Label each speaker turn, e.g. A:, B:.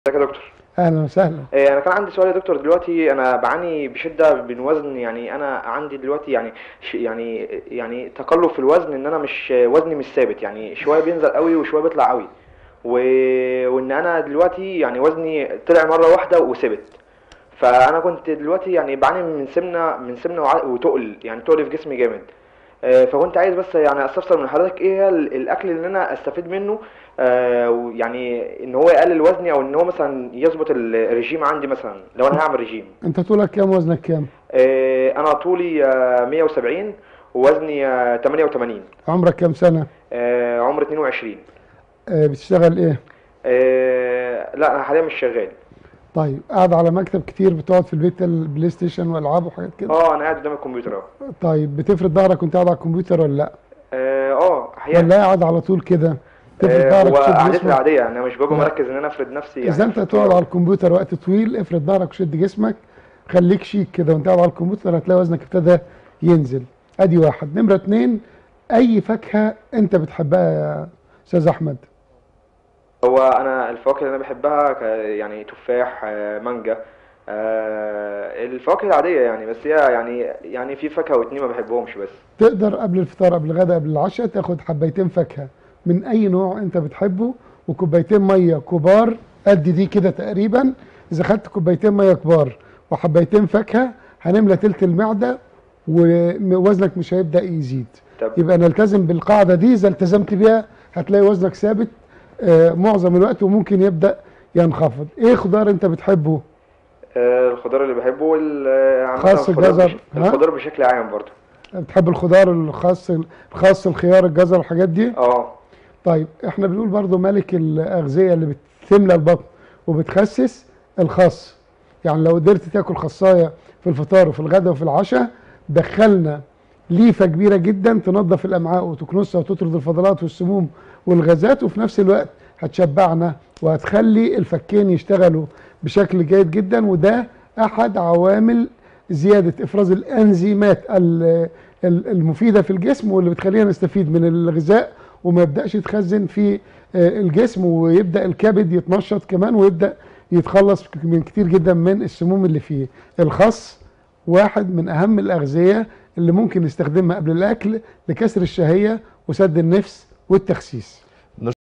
A: ازيك يا دكتور
B: اهلا وسهلا
A: آه، انا كان عندي سؤال يا دكتور دلوقتي انا بعاني بشده من وزن يعني انا عندي دلوقتي يعني ش- يعني يعني تقلب في الوزن ان انا مش وزني مش ثابت يعني شويه بينزل قوي وشويه بيطلع قوي و... وان انا دلوقتي يعني وزني طلع مره واحده وثبت فانا كنت دلوقتي يعني بعاني من سمنه من سمنه وع- وتقل يعني تقل في جسمي جامد آه، فكنت عايز بس يعني استفسر من حضرتك ايه هي ال- الاكل اللي انا استفيد منه آه، يعني ان هو يقلل وزني او ان هو مثلا يظبط ال- الرجيم عندي مثلا لو انا هعمل رجيم
B: انت طولك كام وزنك كام
A: آه، انا طولي آه، 170 ووزني آه، 88
B: عمرك كام سنه
A: آه، عمري 22
B: آه بتشتغل ايه
A: آه، لا انا حاليا مش شغال
B: طيب قاعد على مكتب كتير بتقعد في البيت البلاي ستيشن والعاب وحاجات كده
A: اه انا قاعد قدام الكمبيوتر اهو
B: طيب بتفرد ظهرك وانت قاعد على الكمبيوتر ولا لا
A: اه آه، احيانا
B: ولا قاعد على طول كده تفرد
A: آه،
B: ظهرك
A: هو
B: تشد
A: قعدتي
B: جسمك
A: العاديه يعني انا مش ببقى
B: لا.
A: مركز ان انا افرد نفسي يعني
B: اذا انت
A: في
B: تقعد
A: الطاولة.
B: على الكمبيوتر وقت طويل افرد ظهرك وشد جسمك خليك شيك كده وانت قاعد على الكمبيوتر هتلاقي وزنك ابتدى ينزل ادي واحد نمره اتنين اي فاكهه انت بتحبها يا استاذ احمد
A: هو انا الفواكه اللي انا بحبها ك- يعني تفاح آه، مانجا آه، الفواكه العاديه يعني بس هي يعني يعني في فاكهه واتنين ما بحبهمش بس
B: تقدر قبل الفطار قبل الغداء قبل العشاء تاخد حبيتين فاكهه من اي نوع انت بتحبه وكوبايتين ميه كبار قد دي كده تقريبا اذا خدت كوبايتين ميه كبار وحبيتين فاكهه هنملى تلت المعده ووزنك مش هيبدا يزيد
A: طب
B: يبقى نلتزم بالقاعده دي اذا التزمت بيها هتلاقي وزنك ثابت آه، معظم الوقت وممكن يبدا ينخفض ايه خضار انت بتحبه
A: آه، الخضار اللي بحبه وال آه، عامة
B: خاص
A: الخضار
B: الجزر،
A: بش-
B: ها؟
A: الخضار بشكل عام برضه
B: بتحب الخضار الخاص الخاص الخيار الجزر الحاجات دي
A: اه
B: طيب احنا بنقول برضو ملك الاغذيه اللي بتملى البطن وبتخسس الخس يعني لو قدرت تاكل خصايه في الفطار وفي الغداء وفي العشاء دخلنا ليفه كبيره جدا تنظف الامعاء وتكنسها وتطرد الفضلات والسموم والغازات وفي نفس الوقت هتشبعنا وهتخلي الفكين يشتغلوا بشكل جيد جدا وده احد عوامل زياده افراز الانزيمات ال- ال- المفيده في الجسم واللي بتخلينا نستفيد من الغذاء وما يبداش يتخزن في آه، الجسم ويبدا الكبد يتنشط كمان ويبدا يتخلص من كتير جدا من السموم اللي فيه الخس واحد من اهم الاغذيه اللي ممكن نستخدمها قبل الاكل لكسر الشهيه وسد النفس والتخسيس